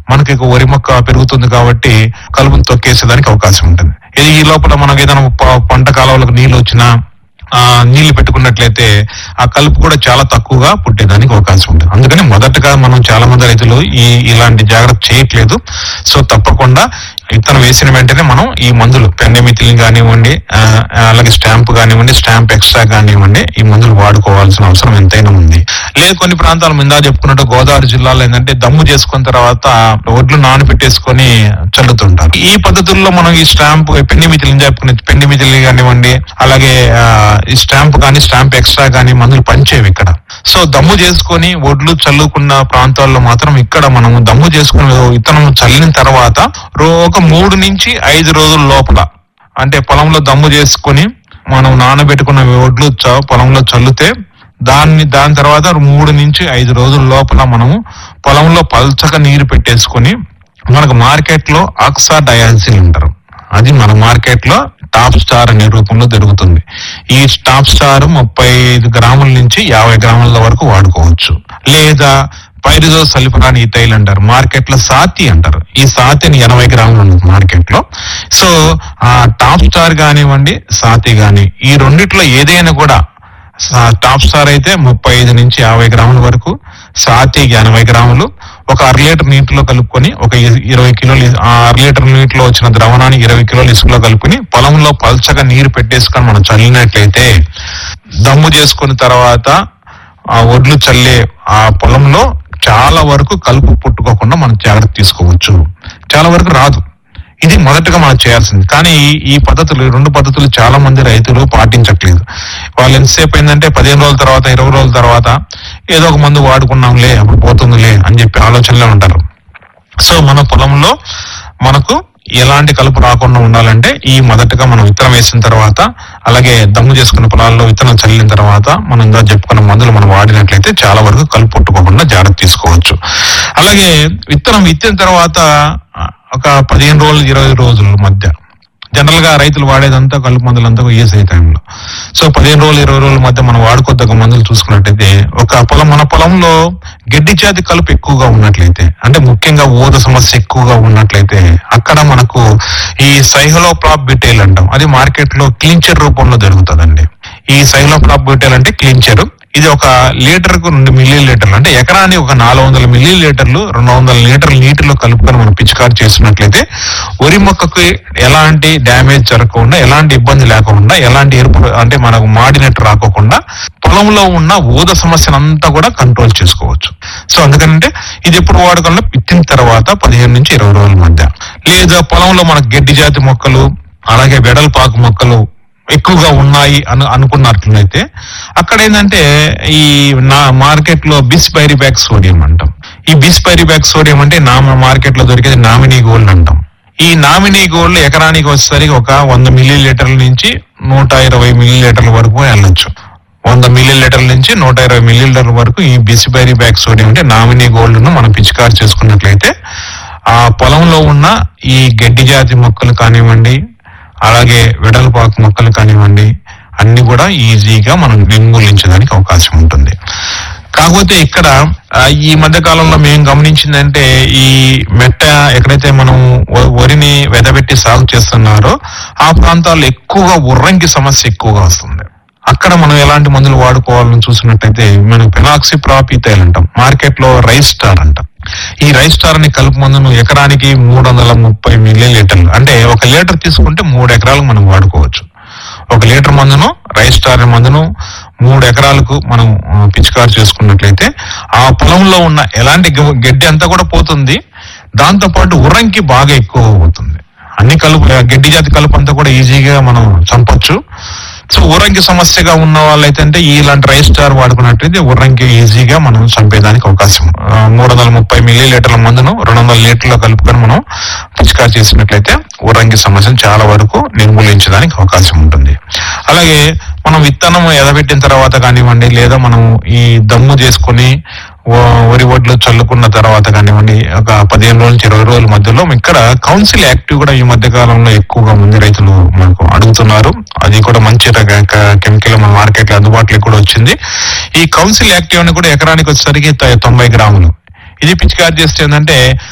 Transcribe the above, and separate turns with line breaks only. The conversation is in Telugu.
మనకి ఇక వరి మొక్క పెరుగుతుంది కాబట్టి కలుపును తొక్కేసేదానికి అవకాశం ఉంటుంది ఇది ఈ లోపల మనకి ఏదైనా ప- పంట కాలువలకు నీళ్లు వచ్చినా ఆ నీళ్లు పెట్టుకున్నట్లయితే ఆ కలుపు కూడా చాలా తక్కువగా పుట్టేదానికి అవకాశం ఉంటుంది అందుకని మొదటగా మనం చాలా మంది రైతులు ఈ ఇలాంటి జాగ్రత్త చేయట్లేదు సో తప్పకుండా విత్తనం వేసిన వెంటనే మనం ఈ మందులు పెండమిథిలిన్ కానివ్వండి ఆ, అలాగే స్టాంప్ కానివ్వండి స్టాంప్ ఎక్స్ట్రా కానివ్వండి ఈ మందులు వాడుకోవాల్సిన అవసరం ఎంతైనా ఉంది లేదు కొన్ని ప్రాంతాలు మిందా చెప్పుకున్నట్టు గోదావరి జిల్లాలో ఏంటంటే దమ్ము చేసుకున్న తర్వాత ఒడ్లు నానబెట్టేసుకొని చల్లుతుంటారు ఈ పద్ధతుల్లో మనం ఈ స్టాంప్ పెండిమిథిలిన్ చెప్పుకునే పెండిమిథిలిన్ కానివ్వండి అలాగే ఆ, ఈ స్టాంప్ కానీ స్టాంప్ ఎక్స్ట్రా కానీ మందులు పంచేవి ఇక్కడ సో దమ్ము చేసుకొని ఒడ్లు చల్లుకున్న ప్రాంతాల్లో మాత్రం ఇక్కడ మనము దమ్ము చేసుకుని విత్తనం చల్లిన తర్వాత రో- ఒక మూడు నుంచి ఐదు రోజుల లోపల అంటే పొలంలో దమ్ము చేసుకొని మనం నానబెట్టుకున్న ఒడ్లు చ- పొలంలో చల్లితే దాన్ని దాని తర్వాత మూడు నుంచి ఐదు రోజుల లోపల మనము పొలంలో పల్చగా నీరు పెట్టేసుకొని మనకు మార్కెట్ లో ఆక్సా డయాన్సిల్ అంటారు అది మన మార్కెట్ లో టాప్ స్టార్ అనే రూపంలో దొరుకుతుంది ఈ టాప్ స్టార్ ముప్పై ఐదు గ్రాముల నుంచి యాభై గ్రాముల వరకు వాడుకోవచ్చు లేదా పైరిజో సల్ఫరాన్ ఈథైల్ అంటారు మార్కెట్ లో సాతి అంటారు ఈ సాతి అని ఎనభై గ్రాములు ఉంది మార్కెట్ లో సో ఆ టాప్ స్టార్ కానివ్వండి సాతి గాని ఈ రెండిట్లో ఏదైనా కూడా సా- టాప్ స్టార్ అయితే ముప్పై ఐదు నుంచి యాభై గ్రాముల వరకు సాతి ఎనభై గ్రాములు ఒక అర లీటర్ నీటిలో కలుపుకొని ఒక ఇ- ఇరవై కిలోలు ఇ- ఆ అర లీటర్ నీటిలో వచ్చిన ద్రవణాన్ని ఇరవై కిలోలు ఇసుకలో కలుపుకొని పొలంలో పల్చగా నీరు పెట్టేసుకొని మనం చల్లినట్లయితే దమ్ము చేసుకున్న తర్వాత ఆ ఒడ్లు చల్లే ఆ పొలంలో చాలా వరకు కలుపు పుట్టుకోకుండా మనం జాగ్రత్త తీసుకోవచ్చు చాలా వరకు రాదు ఇది మొదటగా మనం చేయాల్సింది కానీ ఈ- ఈ పద్ధతులు ఈ రెండు పద్ధతులు చాలా మంది రైతులు పాటించట్లేదు వాళ్ళు ఎంతసేపు ఏంటంటే పదిహేను రోజుల తర్వాత ఇరవై రోజుల తర్వాత ఏదో ఒక మందు వాడుకున్నాంలే అప్పుడు పోతుందిలే అని చెప్పి ఆలోచనలో ఉంటారు సో మన పొలంలో మనకు ఎలాంటి కలుపు రాకుండా ఉండాలంటే ఈ మొదటగా మనం విత్తనం వేసిన తర్వాత అలాగే దమ్ము చేసుకున్న పొలాల్లో విత్తనం చల్లిన తర్వాత మనం ఇంకా చెప్పుకున్న మందులు మనం వాడినట్లయితే చాలా వరకు కలుపు పుట్టుకోకుండా జాగ్రత్త తీసుకోవచ్చు అలాగే విత్తనం విత్తిన తర్వాత ఆ, ఒక పదిహేను రోజులు ఇరవై రోజుల మధ్య జనరల్ గా రైతులు వాడేదంతా కలుపు మందులంతా ఈసీ టైంలో సో పదిహేను రోజులు ఇరవై రోజుల మధ్య మనం వాడుకోదగ్గ మందులు చూసుకున్నట్టయితే ఒక పొలం మన పొలంలో గడ్డి జాతి కలుపు ఎక్కువగా ఉన్నట్లయితే అంటే ముఖ్యంగా ఊద సమస్య ఎక్కువగా ఉన్నట్లయితే అక్కడ మనకు ఈ సైహలోప్రాప్ బిటైల్ అంటాం అది మార్కెట్ లో క్లించర్ రూపంలో దొరుకుతుందండి ఈ సైహలోప్రాప్ బిటైల్ అంటే క్లించర్ ఇది ఒక లీటర్ కు రెండు మిల్లీ లీటర్లు అంటే ఎకరానికి ఒక నాలుగు వందల మిల్లీ లీటర్లు రెండు వందల లీటర్ల నీటిలో కలుపుకొని మనం పిచికారి చేస్తున్నట్లయితే వరి మొక్కకు ఎలాంటి డ్యామేజ్ జరగకుండా ఎలాంటి ఇబ్బంది లేకుండా ఎలాంటి ఎరుపు అంటే మనకు మాడినట్టు రాకోకుండా పొలంలో ఉన్న ఊద సమస్యను అంతా కూడా కంట్రోల్ చేసుకోవచ్చు సో అందుకనంటే ఇది ఎప్పుడు వాడకంలో పిత్తిన తర్వాత పదిహేను నుంచి ఇరవై రోజుల మధ్య లేదా పొలంలో మనకు గడ్డి జాతి మొక్కలు అలాగే వెడల్పాకు మొక్కలు ఎక్కువగా ఉన్నాయి అను అనుకున్నట్లయితే అక్కడ ఏంటంటే ఈ నా మార్కెట్ లో బిస్ పైరిబ్యాక్ సోడియం అంటాం ఈ బిస్ పైరిబ్యాక్ సోడియం అంటే నా మార్కెట్ లో దొరికేది నామినీ గోల్డ్ అంటాం ఈ నామినీ గోల్డ్ ఎకరానికి వచ్చేసరికి ఒక వంద మిల్లీ లీటర్ల నుంచి నూట ఇరవై మిల్లీ లీటర్ల వరకు వెళ్ళొచ్చు వంద మిల్లీ లీటర్ల నుంచి నూట ఇరవై మిల్లీ లీటర్ల వరకు ఈ బిసిబైరీ బ్యాక్ సోడియం అంటే నామినీ గోల్డ్ ను మనం పిచికారి చేసుకున్నట్లయితే ఆ పొలంలో ఉన్న ఈ గడ్డి జాతి మొక్కలు కానివ్వండి అలాగే వెడల్పాకు మొక్కలు కానివ్వండి అన్ని కూడా ఈజీగా మనం నిర్మూలించడానికి అవకాశం ఉంటుంది కాకపోతే ఇక్కడ ఆ, ఈ మధ్య కాలంలో మేము గమనించిందంటే ఈ మెట్ట ఎక్కడైతే మనం వ- వరిని వెదబెట్టి సాగు చేస్తున్నారో ఆ ప్రాంతాల్లో ఎక్కువగా ఉర్రంకి సమస్య ఎక్కువగా వస్తుంది అక్కడ మనం ఎలాంటి మందులు వాడుకోవాలని చూసినట్టయితే మనం పెనాక్సి ప్రాపీతైల్ అంటాం మార్కెట్ లో రైస్ స్టార్ అంటాం ఈ రైస్ స్టార్ అని కలుపు మందును ఎకరానికి మూడు వందల ముప్పై మిల్లీ లీటర్లు అంటే ఒక లీటర్ తీసుకుంటే మూడు ఎకరాలకు మనం వాడుకోవచ్చు ఒక లీటర్ మందును రైస్ స్టార్ అనే మందును మూడు ఎకరాలకు మనం ఆ, పిచికారు చేసుకున్నట్లయితే ఆ పొలంలో ఉన్న ఎలాంటి గ- గడ్డి అంతా కూడా పోతుంది దాంతో పాటు ఉర్రంకి బాగా ఎక్కువ అవుతుంది అన్ని కలుపు గడ్డి జాతి కలుపు అంతా కూడా ఈజీగా మనం చంపొచ్చు సో ఉర్రంకి సమస్యగా ఉన్న వాళ్ళైతే అంటే ఇలాంటి రైస్ స్టార్ వాడుకున్నట్లయితే ఉర్రంకి ఈజీగా మనం చంపేదానికి అవకాశం ఆ, మూడు వందల ముప్పై మిల్లీ లీటర్ల మందును రెండు వందల లీటర్లో కలుపుకొని మనం పిచికారి చేసినట్లయితే ఉర్రంకి సమస్యను చాలా వరకు నిర్మూలించడానికి అవకాశం ఉంటుంది అలాగే మనం విత్తనం ఎదబెట్టిన తర్వాత కానివ్వండి లేదా మనం ఈ దమ్ము చేసుకొని ఓ- వరి వడ్లు చల్లుకున్న తర్వాత కానివ్వండి ఒక పదిహేను రోజుల నుంచి ఇరవై రోజుల మధ్యలో ఇక్కడ కౌన్సిల్ యాక్టివ్ కూడా ఈ మధ్య కాలంలో ఎక్కువగా మంది రైతులు మనకు అడుగుతున్నారు అది కూడా మంచి కెమికల్ మన మార్కెట్ లో అందుబాటులో కూడా వచ్చింది ఈ కౌన్సిల్ యాక్టివ్ అని కూడా ఎకరానికి వచ్చేసరికి త- తొంభై గ్రాములు ఇది పిచికారి చేస్తే ఏంటంటే